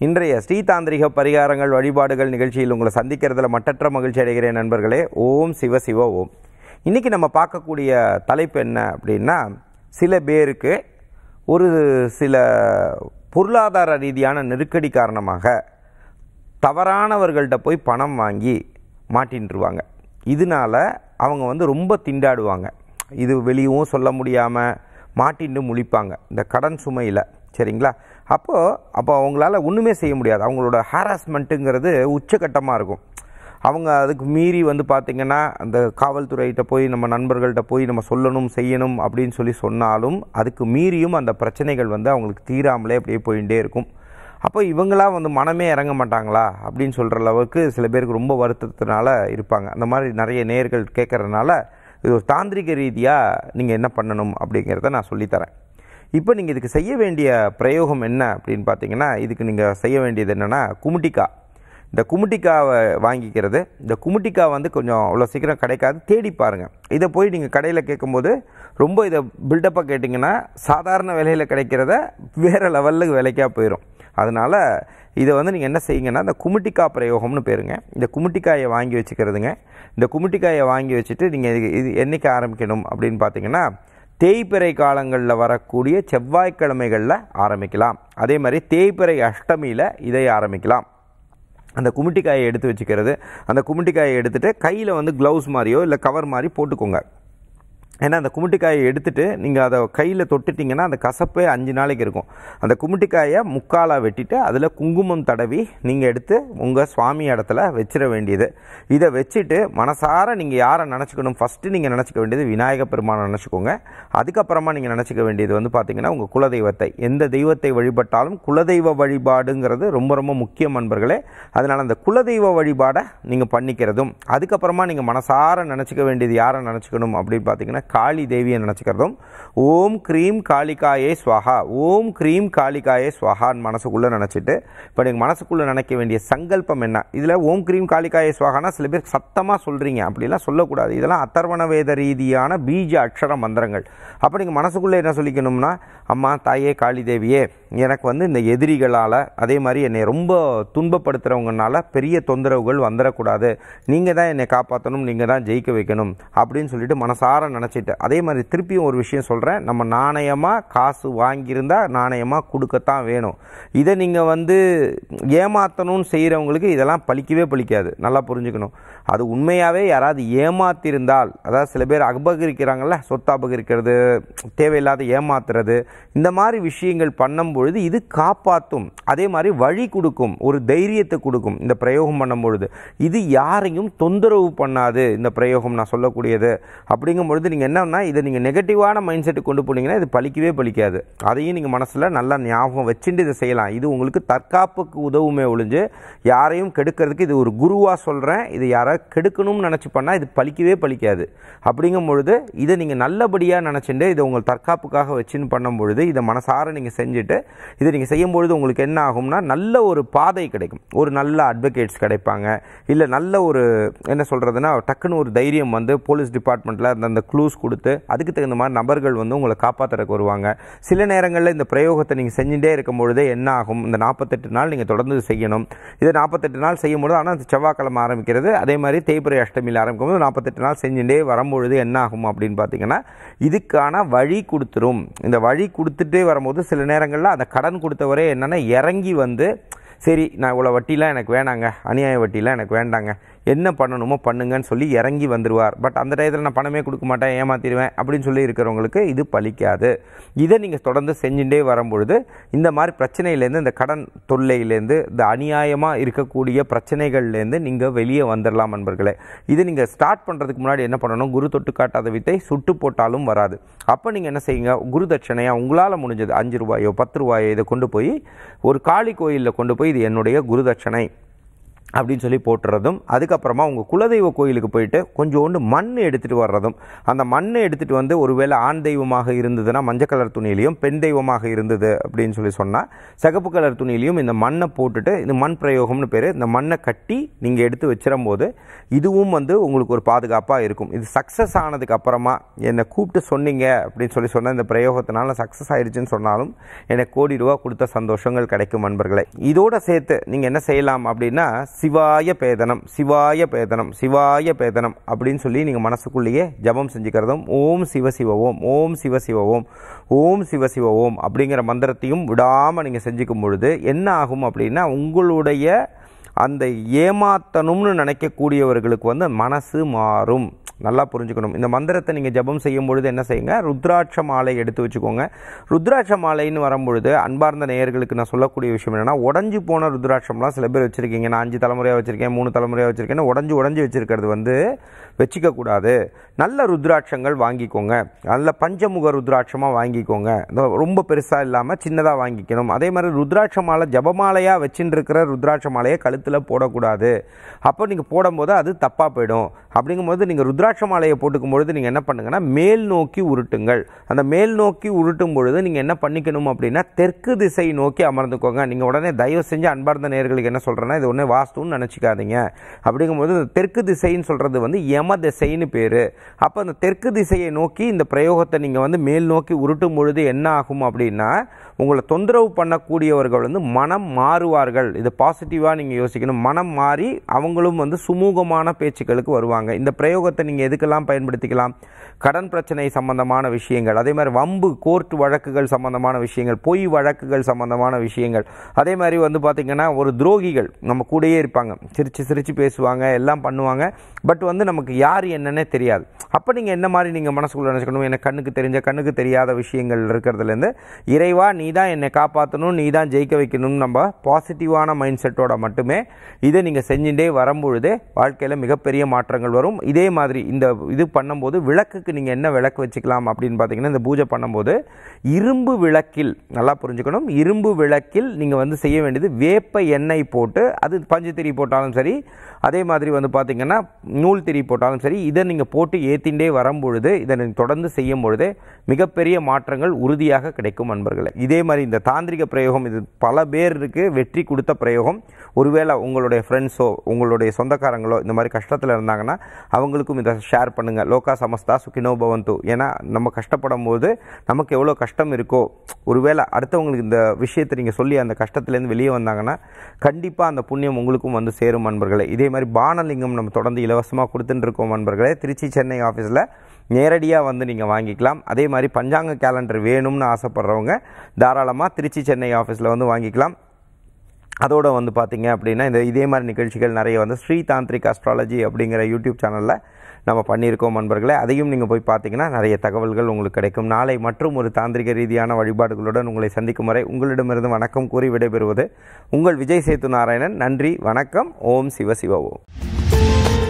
இன்றைய ஸ்ரீதாந்திரிக பரிகாரங்கள் வழிபாடுகள் நிகழ்ச்சியில் உங்களை சந்திக்கிறதுல மட்டற்ற மகிழ்ச்சி அடைகிறேன் நண்பர்களே ஓம் சிவ சிவ ஓம் இன்னைக்கு நம்ம பார்க்கக்கூடிய தலைப்பு என்ன அப்படின்னா சில பேருக்கு ஒரு சில பொருளாதார ரீதியான நெருக்கடி காரணமாக தவறானவர்கள்ட்ட போய் பணம் வாங்கி மாட்டின்ட்டுருவாங்க இதனால அவங்க வந்து ரொம்ப திண்டாடுவாங்க இது வெளியவும் சொல்ல முடியாமல் மாட்டின்னு முழிப்பாங்க இந்த கடன் சுமையில் சரிங்களா அப்போது அப்போ அவங்களால ஒன்றுமே செய்ய முடியாது அவங்களோட ஹாராஸ்மெண்ட்டுங்கிறது உச்சக்கட்டமாக இருக்கும் அவங்க அதுக்கு மீறி வந்து பார்த்திங்கன்னா அந்த காவல்துறையிட்ட போய் நம்ம நண்பர்கள்ட்ட போய் நம்ம சொல்லணும் செய்யணும் அப்படின்னு சொல்லி சொன்னாலும் அதுக்கு மீறியும் அந்த பிரச்சனைகள் வந்து அவங்களுக்கு தீராமலே அப்படியே போயிட்டே இருக்கும் அப்போ இவங்களாம் வந்து மனமே இறங்க மாட்டாங்களா அப்படின்னு சொல்கிற அளவுக்கு சில பேருக்கு ரொம்ப வருத்தத்தினால இருப்பாங்க அந்த மாதிரி நிறைய நேர்கள் கேட்கறதுனால இது ஒரு தாந்திரிக ரீதியாக நீங்கள் என்ன பண்ணணும் அப்படிங்கிறத நான் சொல்லித்தரேன் இப்போ நீங்கள் இதுக்கு செய்ய வேண்டிய பிரயோகம் என்ன அப்படின்னு பார்த்தீங்கன்னா இதுக்கு நீங்கள் செய்ய வேண்டியது என்னென்னா குமுட்டிக்கா இந்த குமுட்டிக்காவை வாங்கிக்கிறது இந்த குமுட்டிக்கா வந்து கொஞ்சம் அவ்வளோ சீக்கிரம் கிடைக்காது தேடி பாருங்கள் இதை போய் நீங்கள் கடையில் கேட்கும்போது ரொம்ப இதை பில்டப்பாக கேட்டிங்கன்னா சாதாரண விலையில் கிடைக்கிறத வேறு லெவலில் விலைக்காக போயிடும் அதனால் இதை வந்து நீங்கள் என்ன செய்யுங்கன்னா இந்த குமுட்டிக்கா பிரயோகம்னு பேருங்க இந்த குமுட்டிக்காயை வாங்கி வச்சுக்கிறதுங்க இந்த குமுட்டிக்காயை வாங்கி வச்சுட்டு நீங்கள் இது இது என்றைக்கு ஆரம்பிக்கணும் அப்படின்னு பார்த்தீங்கன்னா தேய்பிறை காலங்களில் வரக்கூடிய செவ்வாய்க்கிழமைகளில் ஆரம்பிக்கலாம் அதே மாதிரி தேய்பிறை அஷ்டமியில் இதை ஆரம்பிக்கலாம் அந்த குமிட்டிக்காயை எடுத்து வச்சுக்கிறது அந்த குமிட்டிக்காயை எடுத்துகிட்டு கையில் வந்து க்ளவுஸ் மாதிரியோ இல்லை கவர் மாதிரி போட்டுக்கோங்க ஏன்னா அந்த குமிட்டிக்காயை எடுத்துட்டு நீங்கள் அதை கையில் தொட்டுட்டிங்கன்னா அந்த கசப்பே அஞ்சு நாளைக்கு இருக்கும் அந்த குமிட்டிக்காயை முக்காலாக வெட்டிட்டு அதில் குங்குமம் தடவி நீங்கள் எடுத்து உங்கள் சுவாமி இடத்துல வச்சிட வேண்டியது இதை வச்சுட்டு மனசார நீங்கள் யாரை நினச்சிக்கணும் ஃபஸ்ட்டு நீங்கள் நினச்சிக்க வேண்டியது விநாயக பெருமானை நினச்சிக்கோங்க அதுக்கப்புறமா நீங்கள் நினச்சிக்க வேண்டியது வந்து பார்த்தீங்கன்னா உங்கள் குலதெய்வத்தை எந்த தெய்வத்தை வழிபட்டாலும் குலதெய்வ வழிபாடுங்கிறது ரொம்ப ரொம்ப முக்கியம் நண்பர்களே அதனால் அந்த குலதெய்வ வழிபாடை நீங்கள் பண்ணிக்கிறதும் அதுக்கப்புறமா நீங்கள் மனசார நினச்சிக்க வேண்டியது யாரை நினச்சிக்கணும் அப்படின்னு பார்த்தீங்கன்னா காளி தேவியை நினச்சிக்கிறதும் ஓம் க்ரீம் காளிகாயே ஸ்வாஹா ஓம் க்ரீம் காளிகாயே ஸ்வாஹான்னு மனசுக்குள்ளே நினச்சிட்டு இப்போ நீங்கள் மனசுக்குள்ளே நினைக்க வேண்டிய சங்கல்பம் என்ன இதில் ஓம் க்ரீம் காளிகாயே ஸ்வாகானா சில பேர் சத்தமாக சொல்கிறீங்க அப்படிலாம் சொல்லக்கூடாது இதெல்லாம் அத்தர்வண வேத ரீதியான பீஜ அக்ஷர மந்திரங்கள் அப்போ நீங்கள் மனசுக்குள்ளே என்ன சொல்லிக்கணும்னா அம்மா தாயே காளி தேவியே எனக்கு வந்து இந்த எதிரிகளால் அதே மாதிரி என்னை ரொம்ப துன்பப்படுத்துகிறவங்கனால பெரிய தொந்தரவுகள் வந்துடக்கூடாது நீங்கள் தான் என்னை காப்பாற்றணும் நீங்கள் தான் ஜெயிக்க வைக்கணும் அப்படின்னு சொல்லிட்டு மனசார நினச்சிட்டு அதே மாதிரி திருப்பியும் ஒரு விஷயம் சொல்கிறேன் நம்ம நாணயமாக காசு வாங்கியிருந்தால் நாணயமாக கொடுக்கத்தான் வேணும் இதை நீங்கள் வந்து ஏமாற்றணும்னு செய்கிறவங்களுக்கு இதெல்லாம் பலிக்கவே பலிக்காது நல்லா புரிஞ்சுக்கணும் அது உண்மையாகவே யாராவது ஏமாத்திருந்தால் அதாவது சில பேர் அபகரிக்கிறாங்கல்ல சொத்து அபகரிக்கிறது தேவையில்லாத ஏமாத்துறது இந்த மாதிரி விஷயங்கள் பண்ணும்பொழுது இது காப்பாற்றும் அதே மாதிரி வழி கொடுக்கும் ஒரு தைரியத்தை கொடுக்கும் இந்த பிரயோகம் பண்ணும்பொழுது இது யாரையும் தொந்தரவு பண்ணாது இந்த பிரயோகம் நான் சொல்லக்கூடியது அப்படிங்கும் பொழுது நீங்கள் என்னன்னா இதை நீங்கள் நெகட்டிவான மைண்ட் செட்டு கொண்டு போனீங்கன்னா இது பலிக்கவே பலிக்காது அதையும் நீங்கள் மனசில் நல்லா ஞாபகம் வச்சுட்டு இதை செய்யலாம் இது உங்களுக்கு தற்காப்புக்கு உதவுமே ஒழிஞ்சு யாரையும் கெடுக்கிறதுக்கு இது ஒரு குருவாக சொல்கிறேன் இது யாரை கெடுக்கணும்னு நினச்சி பண்ணால் இது பலிக்கவே பலிக்காது அப்படிங்கும் பொழுது இதை நீங்கள் நல்லபடியாக நினச்சிட்டு இதை உங்கள் தற்காப்புக்காக வச்சுன்னு பண்ணும் பொழுது இதை மனசார நீங்கள் செஞ்சுட்டு இதை நீங்கள் செய்யும் பொழுது உங்களுக்கு என்ன ஆகும்னா நல்ல ஒரு பாதை கிடைக்கும் ஒரு நல்ல அட்வொகேட்ஸ் கிடைப்பாங்க இல்லை நல்ல ஒரு என்ன சொல்கிறதுனா டக்குன்னு ஒரு தைரியம் வந்து போலீஸ் டிபார்ட்மெண்ட்டில் அந்த அந்த க்ளூஸ் கொடுத்து அதுக்கு தகுந்த மாதிரி நபர்கள் வந்து உங்களை காப்பாற்றுறதுக்கு வருவாங்க சில நேரங்களில் இந்த பிரயோகத்தை நீங்கள் செஞ்சுட்டே இருக்கும் பொழுதே என்ன ஆகும் இந்த நாற்பத்தெட்டு நாள் நீங்கள் தொடர்ந்து செய்யணும் இதை நாற்பத்தெட்டு நாள் செய்யும் பொழுது ஆனால் அந்த செவ்வாய்க்கிழமை ஆரம்பிக்கிறது அதே மாதிரி தேய்பிரை அஷ்டமியில் ஆரம்பிக்கும் போது நாற்பத்தெட்டு நாள் செஞ்சுட்டே வரும்பொழுது என்ன ஆகும் அப்படின்னு பார்த்தீங்கன்னா இதுக்கான வழி கொடுத்துரும் இந்த வழி கொடுத்துட்டே வரும்போது சில நேரங்களில் அந்த கடன் கொடுத்தவரே என்னென்னா இறங்கி வந்து சரி நான் இவ்வளோ வட்டிலாம் எனக்கு வேணாங்க அநியாய வட்டிலாம் எனக்கு வேண்டாங்க என்ன பண்ணணுமோ பண்ணுங்கன்னு சொல்லி இறங்கி வந்துடுவார் பட் அந்த டயத்தில் நான் பணமே கொடுக்க மாட்டேன் ஏமாத்திடுவேன் அப்படின்னு சொல்லி இருக்கிறவங்களுக்கு இது பலிக்காது இதை நீங்கள் தொடர்ந்து செஞ்சுட்டே வரும்பொழுது இந்த மாதிரி பிரச்சனையிலேருந்து இந்த கடன் தொல்லையிலேருந்து இந்த அநியாயமாக இருக்கக்கூடிய பிரச்சனைகள்லேருந்து நீங்கள் வெளியே வந்துடலாம் நண்பர்களே இதை நீங்கள் ஸ்டார்ட் பண்ணுறதுக்கு முன்னாடி என்ன பண்ணணும் குரு தொட்டு காட்டாத வித்தை சுட்டு போட்டாலும் வராது அப்போ நீங்கள் என்ன செய்யுங்க குரு தட்சணையாக உங்களால் முடிஞ்சது அஞ்சு ரூபாயோ பத்து ரூபாயோ இதை கொண்டு போய் ஒரு காளி கோயிலில் கொண்டு போய் இது என்னுடைய குரு தட்சணை அப்படின்னு சொல்லி போட்டுறதும் அதுக்கப்புறமா உங்கள் குலதெய்வ கோயிலுக்கு போயிட்டு கொஞ்சோண்டு மண் எடுத்துகிட்டு வர்றதும் அந்த மண்ணை எடுத்துகிட்டு வந்து ஒருவேளை ஆண் தெய்வமாக இருந்ததுன்னா மஞ்சள் கலர் துணியிலையும் பெண் தெய்வமாக இருந்தது அப்படின்னு சொல்லி சொன்னால் சிகப்பு கலர் துணியிலையும் இந்த மண்ணை போட்டுட்டு இந்த மண் பிரயோகம்னு பேர் இந்த மண்ணை கட்டி நீங்கள் எடுத்து வச்சிடும் போது இதுவும் வந்து உங்களுக்கு ஒரு பாதுகாப்பாக இருக்கும் இது சக்ஸஸ் ஆனதுக்கு அப்புறமா என்னை கூப்பிட்டு சொன்னீங்க அப்படின்னு சொல்லி சொன்ன இந்த பிரயோகத்தினால சக்ஸஸ் ஆயிடுச்சுன்னு சொன்னாலும் எனக்கு கோடி ரூபா கொடுத்த சந்தோஷங்கள் கிடைக்கும் நண்பர்களே இதோட சேர்த்து நீங்கள் என்ன செய்யலாம் அப்படின்னா சிவாய பேதனம் சிவாய பேதனம் சிவாய பேதனம் அப்படின்னு சொல்லி நீங்கள் மனசுக்குள்ளேயே ஜபம் செஞ்சுக்கிறதும் ஓம் சிவ சிவ ஓம் ஓம் சிவ சிவ ஓம் ஓம் சிவ சிவ ஓம் அப்படிங்கிற மந்திரத்தையும் விடாமல் நீங்கள் செஞ்சுக்கும் பொழுது என்ன ஆகும் அப்படின்னா உங்களுடைய அந்த ஏமாத்தணும்னு நினைக்கக்கூடியவர்களுக்கு வந்து மனசு மாறும் நல்லா புரிஞ்சுக்கணும் இந்த மந்திரத்தை நீங்கள் ஜபம் செய்யும் பொழுது என்ன செய்யுங்க ருத்ராட்ச மாலை எடுத்து வச்சுக்கோங்க ருத்ராட்ச மாலைன்னு வரும்பொழுது அன்பார்ந்த நேயர்களுக்கு நான் சொல்லக்கூடிய விஷயம் என்னென்னா உடஞ்சி போன ருத்ராட்சம்லாம் சில பேர் வச்சுருக்கீங்க நான் அஞ்சு தலைமுறையாக வச்சுருக்கேன் மூணு தலைமுறையாக வச்சுருக்கேன் உடஞ்சி உடஞ்சி வச்சுருக்கிறது வந்து வச்சுக்கக்கூடாது நல்ல ருத்ராட்சங்கள் வாங்கிக்கோங்க நல்ல பஞ்சமுக ருத்ராட்சமாக வாங்கிக்கோங்க இந்த ரொம்ப பெருசாக இல்லாமல் சின்னதாக வாங்கிக்கணும் அதே மாதிரி ருத்ராட்ச மாலை ஜபமாலையாக வச்சுட்டு இருக்கிற ருத்ராட்ச மாலையை கழுத்தில் போடக்கூடாது அப்போ நீங்கள் போடும்போது அது தப்பாக போயிடும் அப்படிங்கும்போது நீங்கள் ருத்ராட்ச மாலையை போட்டுக்கும் பொழுது நீங்கள் என்ன பண்ணுங்கன்னா மேல் நோக்கி உருட்டுங்கள் அந்த மேல் நோக்கி உருட்டும் பொழுது நீங்கள் என்ன பண்ணிக்கணும் அப்படின்னா தெற்கு திசை நோக்கி அமர்ந்துக்கோங்க நீங்கள் உடனே தயவு செஞ்சு அன்பார்ந்த நேர்களுக்கு என்ன சொல்கிறேன்னா இது ஒன்றே வாஸ்துன்னு நினச்சிக்காதீங்க அப்படிங்கும்போது இந்த தெற்கு திசைன்னு சொல்கிறது வந்து யம திசைன்னு பேர் அப்போ அந்த தெற்கு திசையை நோக்கி இந்த பிரயோகத்தை நீங்கள் வந்து மேல் நோக்கி உருட்டும் பொழுது என்ன ஆகும் அப்படின்னா உங்களை தொந்தரவு பண்ணக்கூடியவர்கள் வந்து மனம் மாறுவார்கள் இது பாசிட்டிவாக நீங்கள் யோசிக்கணும் மனம் மாறி அவங்களும் வந்து சுமூகமான பேச்சுக்களுக்கு வருவாங்க இந்த பிரயோகத்தை நீங்கள் எதுக்கெல்லாம் பயன்படுத்திக்கலாம் கடன் பிரச்சனை சம்பந்தமான விஷயங்கள் அதே மாதிரி வம்பு கோர்ட் வழக்குகள் சம்பந்தமான விஷயங்கள் பொய் வழக்குகள் சம்பந்தமான விஷயங்கள் அதே மாதிரி வந்து பார்த்திங்கன்னா ஒரு துரோகிகள் நம்ம கூடயே இருப்பாங்க சிரித்து சிரித்து பேசுவாங்க எல்லாம் பண்ணுவாங்க பட் வந்து நமக்கு யார் என்னன்னே தெரியாது அப்போ நீங்கள் என்ன மாதிரி நீங்கள் மனசுக்குள்ள நினச்சிக்கணும் எனக்கு கண்ணுக்கு தெரிஞ்ச கண்ணுக்கு தெரியாத விஷயங்கள் இருக்கிறதுலேருந்து இறைவா நீ தான் என்னை காப்பாற்றணும் நீ தான் ஜெயிக்க வைக்கணும்னு நம்ம பாசிட்டிவான மைண்ட் செட்டோட மட்டுமே இதை நீங்கள் செஞ்சுட்டே வரும்பொழுதே வாழ்க்கையில் மிகப்பெரிய மாற்றங்கள் வரும் இதே மாதிரி இந்த இது பண்ணும்போது விளக்குக்கு நீங்கள் என்ன விளக்கு வச்சுக்கலாம் அப்படின்னு பார்த்தீங்கன்னா இந்த பூஜை பண்ணும்போது இரும்பு விளக்கில் நல்லா புரிஞ்சுக்கணும் இரும்பு விளக்கில் நீங்கள் வந்து செய்ய வேண்டியது வேப்ப எண்ணெய் போட்டு அது பஞ்சு திரி போட்டாலும் சரி அதே மாதிரி வந்து பார்த்தீங்கன்னா நூல் திரி போட்டாலும் சரி இதை நீங்கள் போட்டு ஏற்றிண்டே வரும்பொழுது இதை நீங்கள் தொடர்ந்து செய்யும் பொழுதே மிகப்பெரிய மாற்றங்கள் உறுதியாக கிடைக்கும் நண்பர்களே இதே மாதிரி இந்த தாந்திரிக பிரயோகம் இது பல பேருக்கு வெற்றி கொடுத்த பிரயோகம் ஒருவேளை உங்களுடைய ஃப்ரெண்ட்ஸோ உங்களுடைய சொந்தக்காரங்களோ இந்த மாதிரி கஷ்டத்தில் இருந்தாங்கன்னா அவங்களுக்கும் இதை ஷேர் பண்ணுங்கள் லோகா சமஸ்தா சுகினோ பவந்து ஏன்னா நம்ம கஷ்டப்படும் போது நமக்கு எவ்வளோ கஷ்டம் இருக்கோ ஒருவேளை அடுத்தவங்களுக்கு இந்த விஷயத்தை நீங்கள் சொல்லி அந்த கஷ்டத்துலேருந்து வெளியே வந்தாங்கன்னா கண்டிப்பாக அந்த புண்ணியம் உங்களுக்கும் வந்து சேரும் நண்பர்களே இதே மாதிரி பானலிங்கம் நம்ம தொடர்ந்து இலவசமாக கொடுத்துட்டு இருக்கோம் நண்பர்களே திருச்சி சென்னை ஆஃபீஸில் நேரடியாக வந்து நீங்கள் வாங்கிக்கலாம் அதே மாதிரி பஞ்சாங்க கேலண்டர் வேணும்னு ஆசைப்பட்றவங்க தாராளமாக திருச்சி சென்னை ஆஃபீஸில் வந்து வாங்கிக்கலாம் அதோட வந்து பார்த்தீங்க அப்படின்னா இந்த இதே மாதிரி நிகழ்ச்சிகள் நிறைய வந்து ஸ்ரீ தாந்திரிக் அஸ்ட்ராலஜி அப்படிங்கிற யூடியூப் சேனலில் நம்ம பண்ணியிருக்கோம் நண்பர்களே அதையும் நீங்கள் போய் பார்த்தீங்கன்னா நிறைய தகவல்கள் உங்களுக்கு கிடைக்கும் நாளை மற்றும் ஒரு தாந்திரிக ரீதியான வழிபாடுகளுடன் உங்களை சந்திக்கும் வரை உங்களிடமிருந்து வணக்கம் கூறி விடைபெறுவது உங்கள் விஜய் சேத்து நாராயணன் நன்றி வணக்கம் ஓம் சிவ சிவ ஓம்